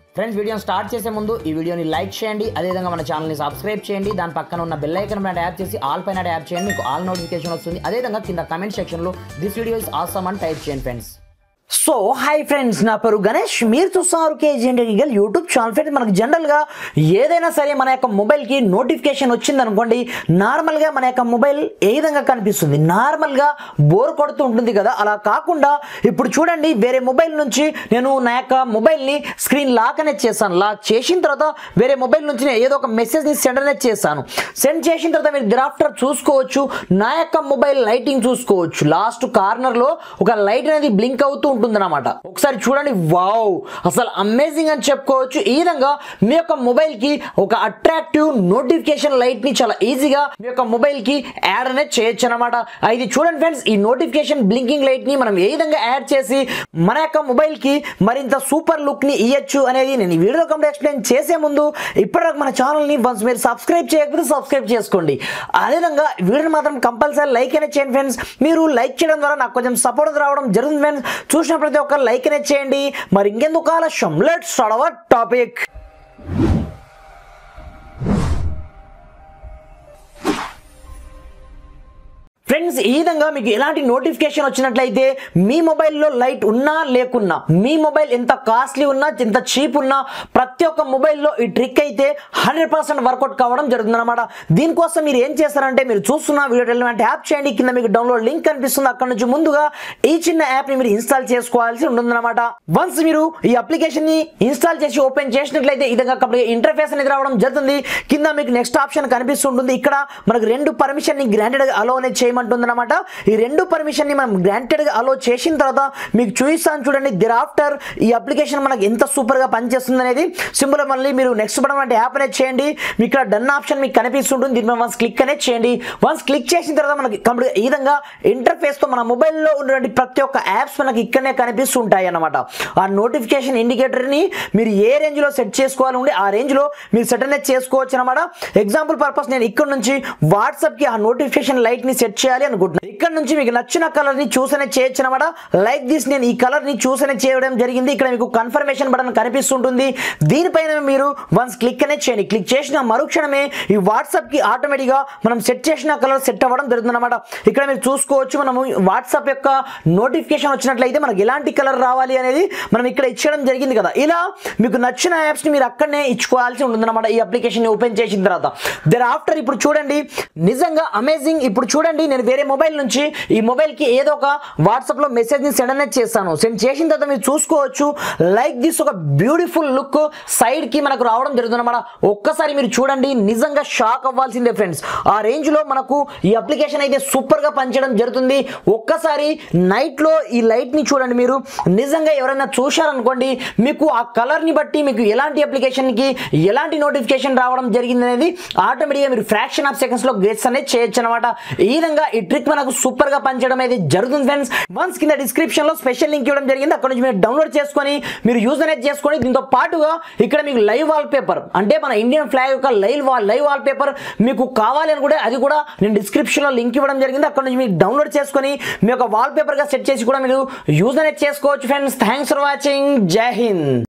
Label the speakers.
Speaker 1: friends వీడియోని start చేసే ముందు ఈ వీడియోని లైక్ చేయండి అదేవిధంగా మన ఛానల్ని సబ్స్క్రైబ్ చేయండి దాని పక్కన ఉన్న బెల్ ఐకన్ పైన ట్యాప్ చేసి ఆల్ పైన ట్యాప్ చేయండి మీకు ఆల్ నోటిఫికేషన్ వస్తుంది అదేవిధంగా కింద కమెంట్ సెక్షన్లో దిస్ వీడియో ఇస్ ఆసమ్ అని టైప్ చేయండి ఫ్రెండ్స్ సో హాయ్ ఫ్రెండ్స్ నా పేరు గణేష్ మీరు చూస్తున్నారు కేజీ గల్ యూట్యూబ్ ఛానల్ ఫ్రెండ్స్ మనకు జనరల్గా ఏదైనా సరే మన యొక్క మొబైల్కి నోటిఫికేషన్ వచ్చింది అనుకోండి నార్మల్గా మన యొక్క మొబైల్ ఏ విధంగా కనిపిస్తుంది నార్మల్గా బోర్ కొడుతూ ఉంటుంది కదా అలా కాకుండా ఇప్పుడు చూడండి వేరే మొబైల్ నుంచి నేను నా యొక్క మొబైల్ని స్క్రీన్ లాక్ అనేది చేస్తాను లాక్ చేసిన తర్వాత వేరే మొబైల్ నుంచి నేను ఏదో ఒక మెసేజ్ని సెండ్ అనేది చేస్తాను సెండ్ చేసిన తర్వాత మీరు గ్రాఫ్టర్ చూసుకోవచ్చు నా యొక్క మొబైల్ లైటింగ్ చూసుకోవచ్చు లాస్ట్ కార్నర్లో ఒక లైట్ అనేది బ్లింక్ అవుతూ ఉంటుందన్నమాట ఒకసారి చూడండి వావ్ అసలు అమేజింగ్ అని చెప్పుకోవచ్చు ఈ విధంగా మీ యొక్క మొబైల్ కి ఒక అట్రాక్టివ్ నోటిఫికేషన్ లైట్ ని చాలా ఈజీగా మీ యొక్క మొబైల్ కి యాడ్ అనేది చేయొచ్చు అనమాట ఇది చూడండి ఫ్రెండ్స్ ఈ నోటిఫికేషన్ బ్లింకింగ్ లైట్ ని మనం ఏ విధంగా యాడ్ చేసి మన యొక్క మొబైల్ కి మరింత సూపర్ లుక్ ని ఇవ్వచ్చు అనేది నేను ఈ వీడియో కంప్లీట్ ఎక్స్ప్లెయిన్ చేసే ముందు ఇప్పటివరకు మన ఛానల్ ని వన్స్ మీరు సబ్స్క్రైబ్ చేయకపోతే సబ్స్క్రైబ్ చేసుకోండి అదేవిధంగా వీడియోని మాత్రం కంపల్సరీ లైక్ అనేది చేయండి ఫ్రెండ్స్ మీరు లైక్ చేయడం ద్వారా నాకు కొంచెం సపోర్ట్ రావడం జరుగుతుంది ఫ్రెండ్స్ చూసిన ప్రతి ఒక్కరు లైక్ అనేది చేయండి మరి ఇంకెందుకు ఆలస్యం let's start our topic friends ఈ విధంగా మీకు ఎలాంటి నోటిఫికేషన్ వచ్చినట్లయితే మీ మొబైల్లో లైట్ ఉన్నా లేకున్నా మీ మొబైల్ ఎంత కాస్ట్లీ ఉన్నా ఎంత చీప్ ఉన్నా ప్రతి ఒక్క మొబైల్లో ఈ ట్రిక్ అయితే హండ్రెడ్ పర్సెంట్ వర్కౌట్ కావడం జరుగుతుంది అనమాట దీనికోసం మీరు ఏం చేస్తారంటే మీరు చూస్తున్న వీడియో ఎలిమెంట్ యాప్ చేయండి కింద మీకు డౌన్లోడ్ లింక్ కనిపిస్తుంది అక్కడ నుంచి ముందుగా ఈ చిన్న యాప్ని మీరు ఇన్స్టాల్ చేసుకోవాల్సి ఉంటుందన్నమాట వన్స్ మీరు ఈ అప్లికేషన్ ని ఇన్స్టాల్ చేసి ఓపెన్ చేసినట్లయితే ఈ విధంగా కంప్లీట్ ఇంటర్ఫేస్ అనేది రావడం జరుగుతుంది కింద మీకు నెక్స్ట్ ఆప్షన్ కనిపిస్తుంటుంది ఇక్కడ మనకు రెండు పర్మిషన్ ని గ్రాంటెడ్ గా అలో అనేది చేయమంటుంది అనమాట ఈ రెండు పర్మిషన్ ని మనం గ్రాంటెడ్ గా అలో చేసిన తర్వాత మీకు చూపిస్తాను చూడండి దిర్ ఆఫ్టర్ ఈ అప్లికేషన్ మనకు ఎంత సూపర్ గా పనిచేస్తుంది అనేది సింపుల్ మళ్ళీ మీరు నెక్స్ట్ బటన్ అంటే యాప్ అనేది చేయండి మీకు ఇక్కడ డన్ ఆప్షన్ మీకు కనిపిస్తుంటుంది దీని మీద వన్స్ క్లిక్ అనేది చేయండి వన్స్ క్లిక్ చేసిన తర్వాత మనకి కంప్లీట్ ఈ విధంగా ఇంటర్ఫేస్ తో మన మొబైల్లో ఉన్నటువంటి ప్రతి ఒక్క యాప్స్ మనకి ఇక్కడనే కనిపిస్తుంటాయి అన్నమాట ఆ నోటిఫికేషన్ ఇండికేటర్ ని మీరు ఏ రేంజ్ లో సెట్ చేసుకోవాలంటే ఆ రేంజ్ లో మీరు సెట్ అనేది చేసుకోవచ్చు అనమాట ఎగ్జాంపుల్ పర్పస్ నేను ఇక్కడ నుంచి వాట్సాప్ కి ఆ నోటిఫికేషన్ లైట్ ని సెట్ చేయాలి అనుకుంటున్నాను ఇక్కడ నుంచి మీకు నచ్చిన కలర్ ని చూస్ అనేది చేయొచ్చు అనమాట లైక్ దిస్ నేను ఈ కలర్ ని చూస్ అనేది చేయడం జరిగింది ఇక్కడ మీకు కన్ఫర్మేషన్ బటన్ కనిపిస్తుంటుంది దీనిపైన మీరు వన్స్ క్లిక్ అనేది చేయండి క్లిక్ చేసిన మరుక్షణమే ఈ వాట్సాప్ కి ఆటోమేటిక్ గా మనం సెట్ చేసిన కలర్ సెట్ అవ్వడం జరుగుతుంది అనమాట ఇక్కడ మీరు చూసుకోవచ్చు మనము వాట్సాప్ యొక్క నోటిఫికేషన్ వచ్చినట్లయితే మనకి ఎలాంటి కలర్ రావాలి అనేది మనం ఇక్కడ ఇచ్చడం జరిగింది కదా ఇలా మీకు నచ్చిన యాప్స్ ని మీరు అక్కడనే ఇచ్చుకోవాల్సి ఉంటుందన్నమాట ఈ అప్లికేషన్ ఓపెన్ చేసిన తర్వాత దర్ ఆఫ్టర్ ఇప్పుడు చూడండి నిజంగా అమేజింగ్ ఇప్పుడు చూడండి నేను వేరే మొబైల్ నుంచి ఈ మొబైల్ కి ఏదో ఒక వాట్సాప్ లో మెసేజ్ ని సెండ్ అనేది చేస్తాను సెండ్ చేసిన తర్వాత మీరు చూసుకోవచ్చు లైక్ దిస్ ఒక బ్యూటిఫుల్ లుక్ సైడ్ కి మనకు రావడం జరుగుతుంది అనమాట ఒక్కసారి మీరు చూడండి నిజంగా షాక్ అవ్వాల్సిందే ఫ్రెండ్స్ ఆ రేంజ్ లో మనకు ఈ అప్లికేషన్ అయితే సూపర్ గా పనిచేయడం జరుగుతుంది ఒక్కసారి నైట్ లో ఈ లైట్ ని చూడండి మీరు నిజంగా ఎవరైనా చూశారనుకోండి మీకు ఆ కలర్ ని బట్టి మీకు ఎలాంటి అప్లికేషన్ కి ఎలాంటి నోటిఫికేషన్ రావడం జరిగింది అనేది ఆటోమేటిక్ గా మీరు ఫ్రాక్షన్ ఆఫ్ సెకండ్స్ లో గెట్స్ అనేది చేయొచ్చు అనమాట ఈ విధంగా ఈ ట్రిక్ మనకు సూపర్ గా పనిచేయడం అయితే జరుగుతుంది ఫ్రెండ్స్ వన్స్ కింద డిస్క్రిప్షన్ లో స్పెషల్ లింక్ ఇవ్వడం జరిగింది అక్కడ నుంచి మీరు డౌన్లోడ్ చేసుకొని మీరు యూజ్ అనేది చేసుకొని దీంతో పాటుగా ఇక్కడ మీకు లైవ్ వాల్ పేపర్ అంటే మన ఇండియన్ ఫ్లాగ్ యొక్క live wall live wallpaper మీకు కావాలి అని కూడా అది కూడా నేను డిస్క్రిప్షన్ లో లింక్ ఇవ్వడం జరిగింది అక్కడ నుంచి మీరు డౌన్లోడ్ చేసుకొని మీ యొక్క వాల్ పేపర్ గా సెట్ చేసి కూడా మీరు యూజ్ అనేది చేసుకోవచ్చు ఫ్రెండ్స్ థ్యాంక్స్ ఫర్ వాచింగ్ జై హింద్